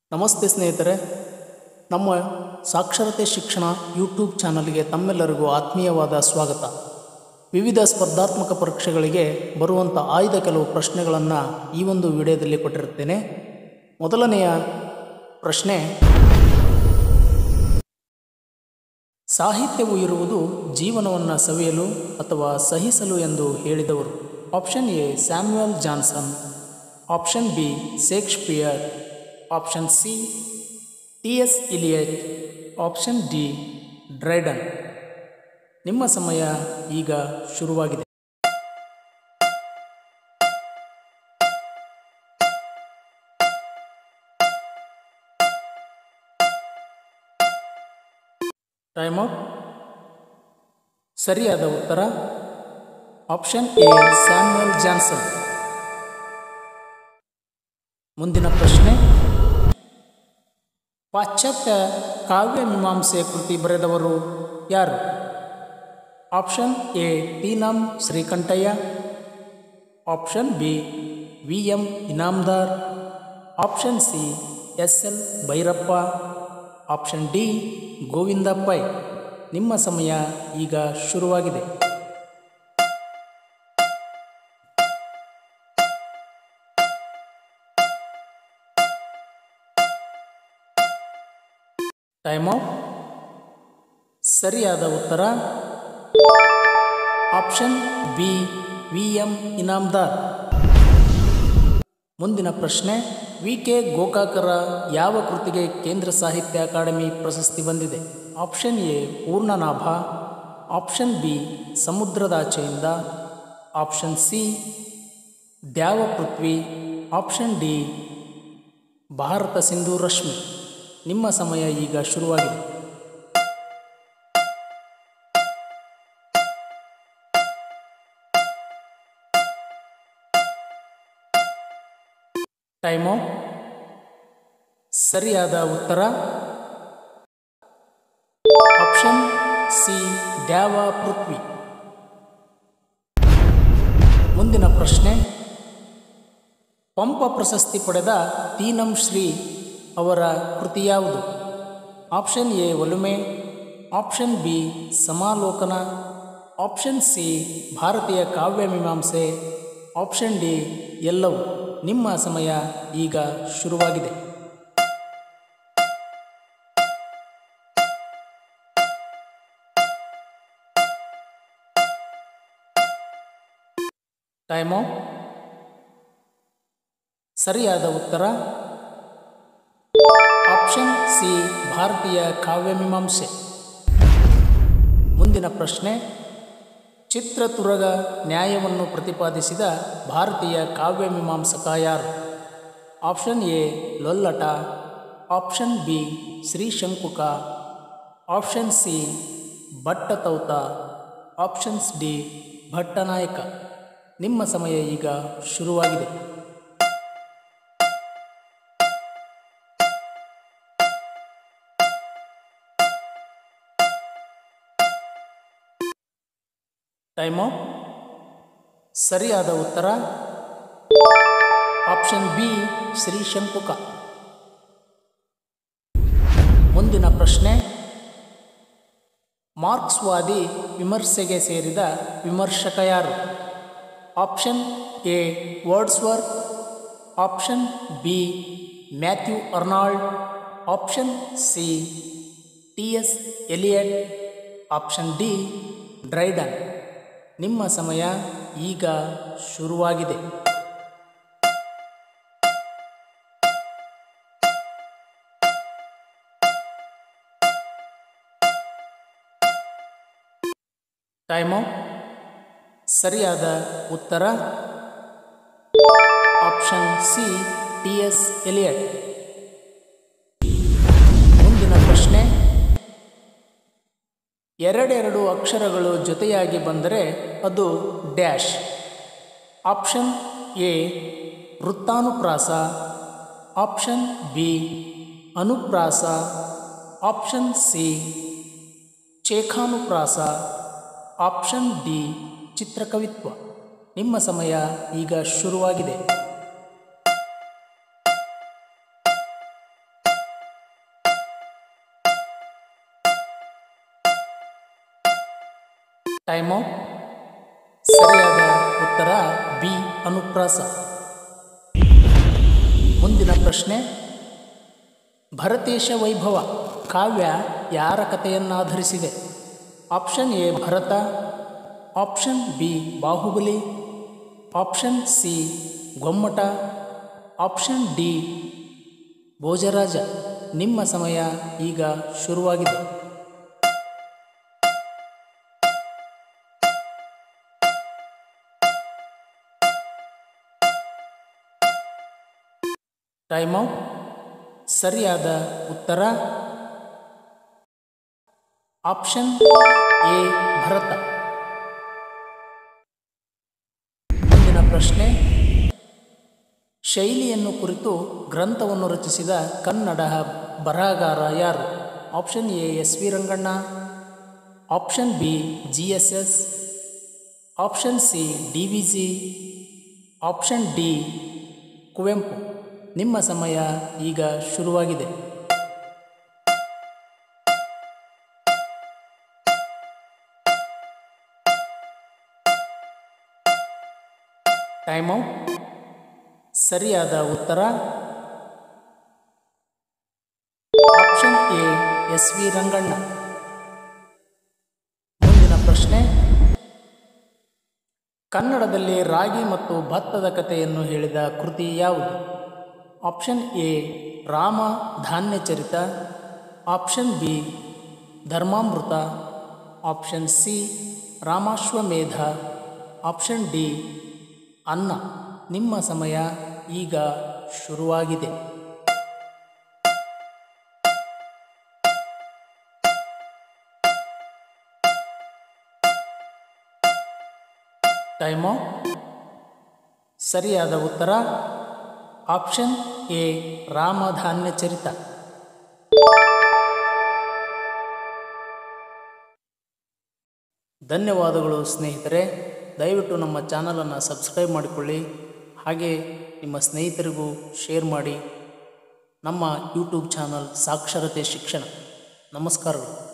ನಮಸ್ತೆ ಸ್ನೇಹಿತರೆ ನಮ್ಮ ಸಾಕ್ಷರತೆ ಶಿಕ್ಷಣ ಯೂಟ್ಯೂಬ್ ಚಾನಲ್ಗೆ ತಮ್ಮೆಲ್ಲರಿಗೂ ಆತ್ಮೀಯವಾದ ಸ್ವಾಗತ ವಿವಿಧ ಸ್ಪರ್ಧಾತ್ಮಕ ಪರೀಕ್ಷೆಗಳಿಗೆ ಬರುವಂಥ ಆಯ್ದ ಕೆಲವು ಪ್ರಶ್ನೆಗಳನ್ನು ಈ ಒಂದು ವಿಡಿಯೋದಲ್ಲಿ ಕೊಟ್ಟಿರುತ್ತೇನೆ ಮೊದಲನೆಯ ಪ್ರಶ್ನೆ ಸಾಹಿತ್ಯವು ಇರುವುದು ಜೀವನವನ್ನು ಸವಿಯಲು ಅಥವಾ ಸಹಿಸಲು ಎಂದು ಹೇಳಿದವರು option A Samuel Johnson option B Shakespeare option C T S Eliot option D Dryden ನಿಮ್ಮ ಸಮಯ ಈಗ ಶುರುವಾಗಿದೆ ಟೈಮ್ ಔಟ್ ಸರಿಯಾದ ಉತ್ತರ ಆಪ್ಷನ್ ಎ ಸ್ಯಾಮ್ಯುಯಲ್ ಜಾನ್ಸನ್ ಮುಂದಿನ ಪ್ರಶ್ನೆ ಪಾಶ್ಚಾತ್ಯ ಕಾವ್ಯ ಮೀಮಾಂಸೆ ಕೃತಿ ಬರೆದವರು ಯಾರು option A Ti Nam Srikantaiah option B V M Inamdar option C S L Bhyrappa option D Govinda Pai ನಿಮ್ಮ ಸಮಯ ಈಗ ಶುರುವಾಗಿದೆ ಟೈಮ್ ಔಟ್ ಸರಿಯಾದ ಉತ್ತರ option B V M Inamdar ಮುಂದಿನ ಪ್ರಶ್ನೆ ವಿ ಕೆ ಗೋಕಾಕರ ಯಾವ ಕೃತಿಗೆ ಕೇಂದ್ರ ಸಾಹಿತ್ಯ ಅಕಾಡೆಮಿ ಪ್ರಶಸ್ತಿ ಬಂದಿದೆ option A Poornanabha option B Samudradacheyinda option C Dyava Prithvi option D Bharata Sindhu Rashmi ನಿಮ್ಮ ಸಮಯ ಈಗ ಶುರುವಾಗಿದೆ ಟೈಮು ಸರಿಯಾದ ಉತ್ತರ ಆಪ್ಷನ್ ಸಿ ದ್ಯಾವ ಪೃಥ್ವಿ ಮುಂದಿನ ಪ್ರಶ್ನೆ ಪಂಪ ಪ್ರಶಸ್ತಿ ಪಡೆದ ತೀನಂ ಶ್ರೀ ಅವರ ಕೃತಿ ಯಾವುದು option A Olume option B Samalokana option C Bharatiya Kavya ಮೀಮಾಂಸೆ option D ಎಲ್ಲವೂ ನಿಮ್ಮ ಸಮಯ ಈಗ ಶುರುವಾಗಿದೆ ಟೈಮು ಸರಿಯಾದ ಉತ್ತರ ಆಪ್ಷನ್ ಸಿ ಭಾರತೀಯ ಕಾವ್ಯಮೀಮಾಂಸೆ ಮುಂದಿನ ಪ್ರಶ್ನೆ ಚಿತ್ರತುರಗ ನ್ಯಾಯವನ್ನು ಪ್ರತಿಪಾದಿಸಿದ ಭಾರತೀಯ ಕಾವ್ಯಮೀಮಾಂಸಕ ಯಾರು option A Lollata option B Shrishankuka option C Bhattatauta options D Bhattanayaka ನಿಮ್ಮ ಸಮಯ ಈಗ ಶುರುವಾಗಿದೆ ಟೈಮು ಸರಿಯಾದ ಉತ್ತರ ಆಪ್ಷನ್ ಬಿ ಶ್ರೀಶಂಕುಕ ಮುಂದಿನ ಪ್ರಶ್ನೆ ಮಾರ್ಕ್ಸ್ವಾದಿ ವಿಮರ್ಶೆಗೆ ಸೇರಿದ ವಿಮರ್ಶಕ ಯಾರು option A Wordsworth option B Matthew Arnold option C T S Eliot option D Dryden ನಿಮ್ಮ ಸಮಯ ಈಗ ಶುರುವಾಗಿದೆ ಟೈಮು ಸರಿಯಾದ ಉತ್ತರ option C T S Eliot ಮುಂದಿನ ಪ್ರಶ್ನೆ ಎರಡೆರಡು ಅಕ್ಷರಗಳು ಜೊತೆಯಾಗಿ ಬಂದರೆ ಅದು ಡ್ಯಾಶ್ ಆಪ್ಷನ್ ಎ ವೃತ್ತಾನುಪ್ರಾಸ ಆಪ್ಷನ್ ಬಿ ಅನುಪ್ರಾಸ ಆಪ್ಷನ್ ಸಿ ಚೇಖಾನುಪ್ರಾಸ ಆಪ್ಷನ್ ಡಿ ಚಿತ್ರಕವಿತ್ವ ನಿಮ್ಮ ಸಮಯ ಈಗ ಶುರುವಾಗಿದೆ ಟೈಮು ಸರಿಯಾದ ಉತ್ತರ ಬಿ ಅನುಪ್ರಾಸ ಮುಂದಿನ ಪ್ರಶ್ನೆ ಭರತೇಶ ವೈಭವ ಕಾವ್ಯ ಯಾರ ಕಥೆಯನ್ನಾಧರಿಸಿದೆ option A Bharata option B Bahubali option C Gommata option D Bhojaraja ನಿಮ್ಮ ಸಮಯ ಈಗ ಶುರುವಾಗಿದೆ ಟೈಮ್ ಔಟ್ ಸರಿಯಾದ ಉತ್ತರ ಆಪ್ಷನ್ ಎ ಭರತ ಮುಂದಿನ ಪ್ರಶ್ನೆ ಶೈಲಿಯನ್ನು ಕುರಿತು ಗ್ರಂಥವನ್ನು ರಚಿಸಿದ ಕನ್ನಡ ಬರಹಗಾರ ಯಾರು option A S V Ranganna option B G S S option C D V G option D Kuvempu ನಿಮ್ಮ ಸಮಯ ಈಗ ಶುರುವಾಗಿದೆ ಟೈಮ್ ಔಟ್ ಸರಿಯಾದ ಉತ್ತರ option A S V Ranganna ಮುಂದಿನ ಪ್ರಶ್ನೆ ಕನ್ನಡದಲ್ಲಿ ರಾಗಿ ಮತ್ತು ಭತ್ತದ ಕಥೆಯನ್ನು ಹೇಳಿದ ಕೃತಿ ಯಾವುದು option A Rama Dhanya Charita option B Dharmamrita option C Ramashwamedha option D ಅನ್ನ ನಿಮ್ಮ ಸಮಯ ಈಗ ಶುರುವಾಗಿದೆ ಟೈಮು ಸರಿಯಾದ ಉತ್ತರ ಆಪ್ಷನ್ ಎ ರಾಮಧಾನ್ಯ ಚರಿತ ಧನ್ಯವಾದಗಳು ಸ್ನೇಹಿತರೆ ದಯವಿಟ್ಟು ನಮ್ಮ ಚಾನಲನ್ನು ಸಬ್ಸ್ಕ್ರೈಬ್ ಮಾಡಿಕೊಳ್ಳಿ ಹಾಗೆ ನಿಮ್ಮ ಸ್ನೇಹಿತರಿಗೂ ಶೇರ್ ಮಾಡಿ ನಮ್ಮ ಯೂಟ್ಯೂಬ್ ಚಾನಲ್ ಸಾಕ್ಷರತೆ ಶಿಕ್ಷಣ ನಮಸ್ಕಾರಗಳು